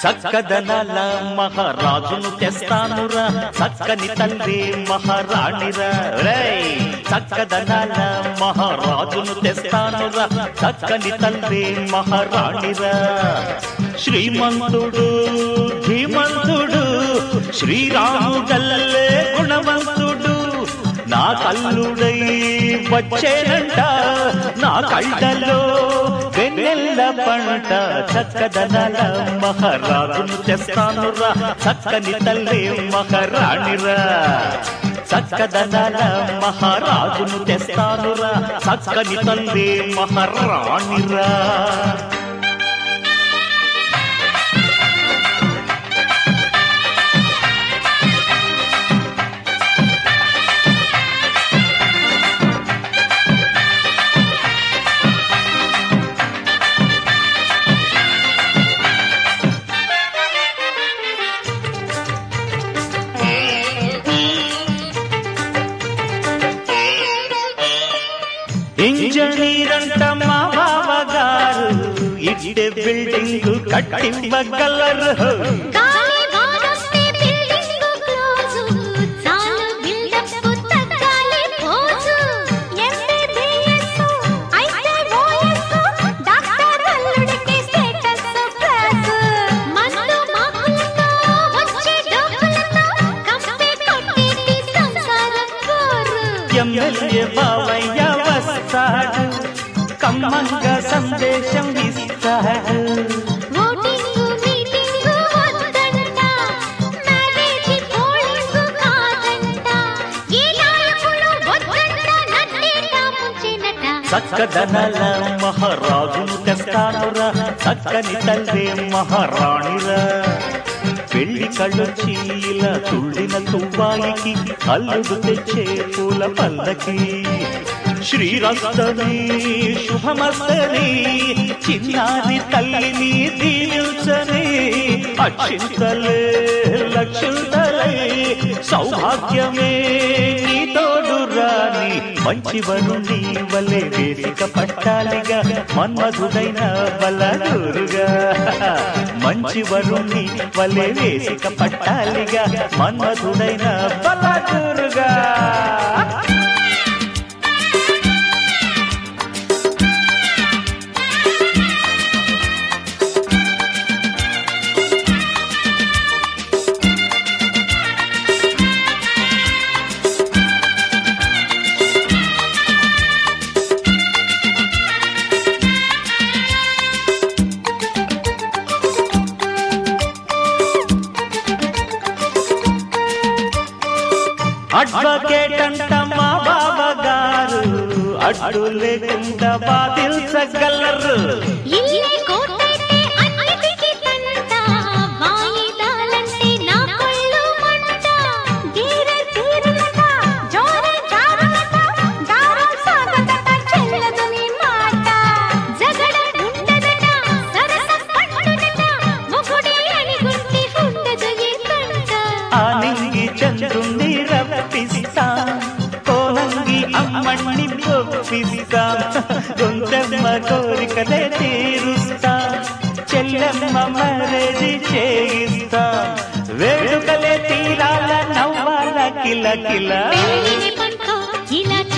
చక్కదనాల మహారాజును తెస్తానురా చక్కని తల్లి మహారాణిరా రేయ్ చక్కదనాల మహారాజును తెస్తానురా చక్కని తల్లి మహారాణిరా శ్రీమంతుడు ధీమంతుడు శ్రీరాముడల్లే గుణవంతుడు నా కల్లుడై వచ్చేనంట నా కళ్ళలో వెన్నెల్ల పంట చక్కదనాల మహారాజును తెస్తానురా చక్కని తల్లి మహారాణిరా చక్కదనాల మహారాజును తెస్తానురా చక్కని తల్లి మహారాణిరా ఇంజనీర్ అంట మా బావగారు ఇట్టే బిల్డింగ్ కట్టివ్వగలరు గాలి వానొస్తే బిల్డింగు క్లోజు చాలు బిల్డప్ తగ్గాలి పోజు ఎంబీబీఎస్ అయితే ఓఎస్ డాక్టర్ అల్లుడికి స్టేటస్ క్లాస్ మందు మాకులతో వచ్చే డబ్బులతో కంపే కొట్టేటి సంసారం కోరు ఎమ్మెల్యే బావయ్య వస్తాడు కమ్మంగా సందేశం ఇస్తాడు ఓటింగు మీటింగు వద్దంట మ్యారేజీ పోలింగు కాదంట ఈ నాయకులు వద్దంట నట్టేట ముంచినట చక్కదనల మహారాజును తెస్తానురా చక్కని తల్లి మహారాణిరా పెళ్లి కళ్ళొచ్చి ఇలా తుళ్ళిన తువ్వాయికి అల్లుడు తెచ్చే పూల పల్లకి శ్రీరస్తని శుభమస్తని చిన్నారి తల్లిని దీవించని అక్షింతలే లక్షింతలే సౌభాగ్యమే నీ తోడు రాని మంచి వరుణి వలె వేదిక పట్టాలిగా మన్మధుడైన బలదూరుగా మంచి వరుణి వలె వేసిక పట్టాలిగా మన్మధుడైన బలదూరుగా అడ్వకేట్ అంట మా బాబా గారు అడ్డు లేకుండా బాధించగలరు ఇల్లే కోటైతే అన్నిటికీ తంట వాయిదాలంటే నా కళ్ళు మంట గీర తీరులట జోరే జారులట గారు సాగదట చెల్లదు నీ మాట జగడ ఉండదట సరస పట్టుదట మొగుడి అని గుంటి ఉండదు ఏ కంట ఆ నింగి చంద్రుణ్ణి రప్పిస్తా కోనంగి అమ్మణ్ణి పొప్పిస్తా గొంతెమ్మ కోరికలే తీరుస్తా చెల్లెమ్మ మరేది చేయిస్తా వేడుకలే తీరాల నవ్వాల కిల కిల పెళ్ళిని పండుకో ఇలా